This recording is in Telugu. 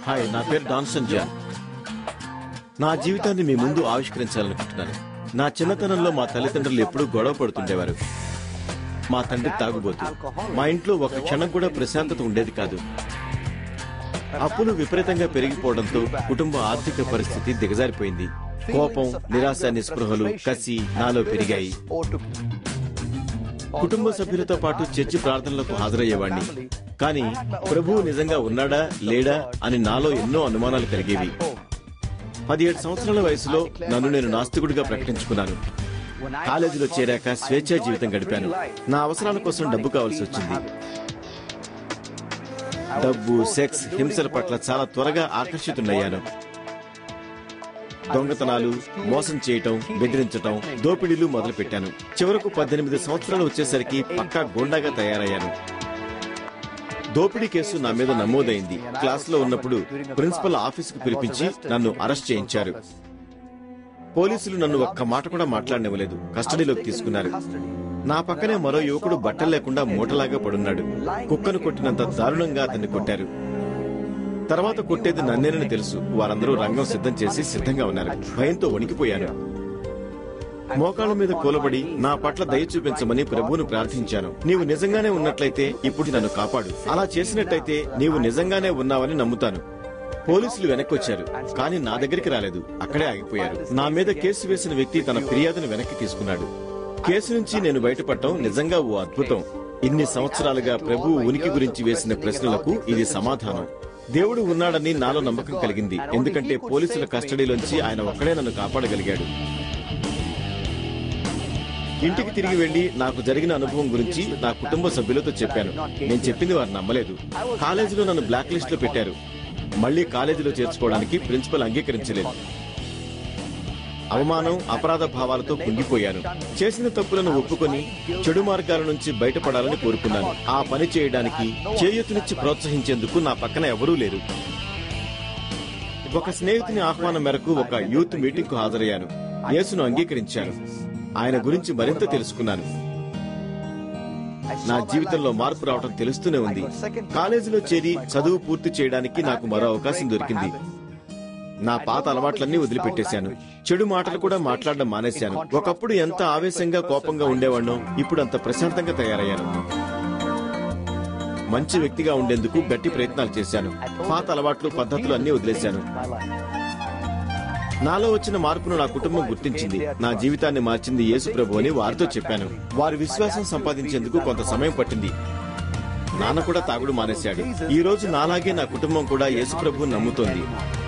హాయ్ నా పేరు డాన్సన్ జాన్ నా జీవితాన్ని మీ ముందు ఆవిష్కరించాలనుకుంటున్నాను నా చిన్నతనంలో మా తల్లిదండ్రులు ఎప్పుడూ గొడవ పడుతుండేవారు మా తండ్రి తాగుబోతు మా ఇంట్లో ఒక క్షణం కూడా ప్రశాంతత ఉండేది కాదు అప్పులు విపరీతంగా పెరిగిపోవడంతో కుటుంబ ఆర్థిక పరిస్థితి దిగజారిపోయింది కోపం నిరాశ నిస్పృహలు కసి నాలో పెరిగాయి కుటుంబ సభ్యులతో పాటు చర్చి ప్రార్థనలకు హాజరయ్యేవాణ్ణి కానీ ప్రభువు నిజంగా ఉన్నాడా లేడా అని నాలో ఎన్నో అనుమానాలు కలిగేవి పదిహేడు సంవత్సరాల వయసులో నన్ను నేను నాస్తికుడిగా ప్రకటించుకున్నాను కాలేజీలో చేరాక స్వేచ్ఛా జీవితం గడిపాను నా అవసరాల కోసం డబ్బు కావాల్సి వచ్చింది డబ్బు సెక్స్ హింసల పట్ల చాలా త్వరగా ఆకర్షితున్నయ్యాను దొంగతనాలు మోసం చేయటం బెదిరించటం దోపిడీలు మొదలుపెట్టాను చివరకు పద్దెనిమిది సంవత్సరాలు వచ్చేసరికి పక్కా గోండాగా తయారయ్యాను దోపిడీ కేసు నా మీద నమోదైంది క్లాస్ లో ఉన్నప్పుడు ప్రిన్సిపల్ ఆఫీసుకు పిలిపించి నన్ను అరెస్ట్ చేయించారు పోలీసులు నన్ను ఒక్క మాట కూడా మాట్లాడనివ్వలేదు కస్టడీలోకి తీసుకున్నారు నా పక్కనే మరో యువకుడు బట్టలు లేకుండా మూటలాగా పడున్నాడు కుక్కను కొట్టినంత దారుణంగా అతన్ని కొట్టారు తర్వాత కొట్టేది నన్నేనని తెలుసు వారందరూ రంగం సిద్ధం చేసి సిద్ధంగా ఉన్నారు భయంతో వణికిపోయాను మోకాళ్ళ మీద కూలబడి నా పట్ల దయ చూపించమని ప్రభువును ప్రార్థించాను నీవు నిజంగానే ఉన్నట్లయితే ఇప్పుడు నన్ను కాపాడు అలా చేసినట్టయితే నీవు నిజంగానే ఉన్నావని నమ్ముతాను పోలీసులు వెనక్కొచ్చారు కానీ నా దగ్గరికి రాలేదు అక్కడే ఆగిపోయారు నా మీద కేసు వేసిన వ్యక్తి తన ఫిర్యాదును వెనక్కి తీసుకున్నాడు కేసు నుంచి నేను బయటపడటం నిజంగా ఓ అద్భుతం ఇన్ని సంవత్సరాలుగా ప్రభువు ఉనికి గురించి వేసిన ప్రశ్నలకు ఇది సమాధానం దేవుడు ఉన్నాడని నాలో నమ్మకం కలిగింది ఎందుకంటే పోలీసుల కస్టడీలోంచి ఆయన ఒక్కడే నన్ను కాపాడగలిగాడు ఇంటికి తిరిగి వెళ్లి నాకు జరిగిన అనుభవం గురించి నా కుటుంబ సభ్యులతో చెప్పాను నేను చెప్పింది వారు నమ్మలేదు కాలేజీలో నన్ను బ్లాక్ లిస్ట్ లో పెట్టారు మళ్లీ కాలేజీలో చేర్చుకోవడానికి ప్రిన్సిపల్ అంగీకరించలేదు అవమానం అపరాధ భావాలతో కుంగిపోయాను చేసిన తప్పులను ఒప్పుకొని చెడు మార్గాల నుంచి బయటపడాలని కోరుకున్నాను ఆ పని చేయడానికి చేయూతనిచ్చి ప్రోత్సహించేందుకు నా పక్కన ఎవరూ లేరు ఒక స్నేహితుని ఆహ్వానం మేరకు ఒక యూత్ మీటింగ్ కు హాజరయ్యాను యేసును అంగీకరించాను ఆయన గురించి మరింత తెలుసుకున్నాను నా జీవితంలో మార్పు రావడం తెలుస్తూనే ఉంది కాలేజీలో చేరి చదువు పూర్తి చేయడానికి నాకు మరో అవకాశం దొరికింది నా పాత అలవాట్లన్నీ వదిలిపెట్టేశాను చెడు మాటలు కూడా మాట్లాడడం మానేశాను ఒకప్పుడు ఎంత ఆవేశంగా కోపంగా ఉండేవాణ్ణో ఇప్పుడు అంత ప్రశాంతంగా తయారయ్యాను మంచి వ్యక్తిగా ఉండేందుకు గట్టి ప్రయత్నాలు చేశాను పాత అలవాట్లు పద్ధతులు అన్నీ వదిలేశాను నాలో వచ్చిన మార్పును నా కుటుంబం గుర్తించింది నా జీవితాన్ని మార్చింది యేసు ప్రభు అని వారితో చెప్పాను వారి విశ్వాసం సంపాదించేందుకు కొంత సమయం పట్టింది నాన్న కూడా తాగుడు మానేశాడు ఈ రోజు నాలాగే నా కుటుంబం కూడా యేసు ప్రభువుని నమ్ముతోంది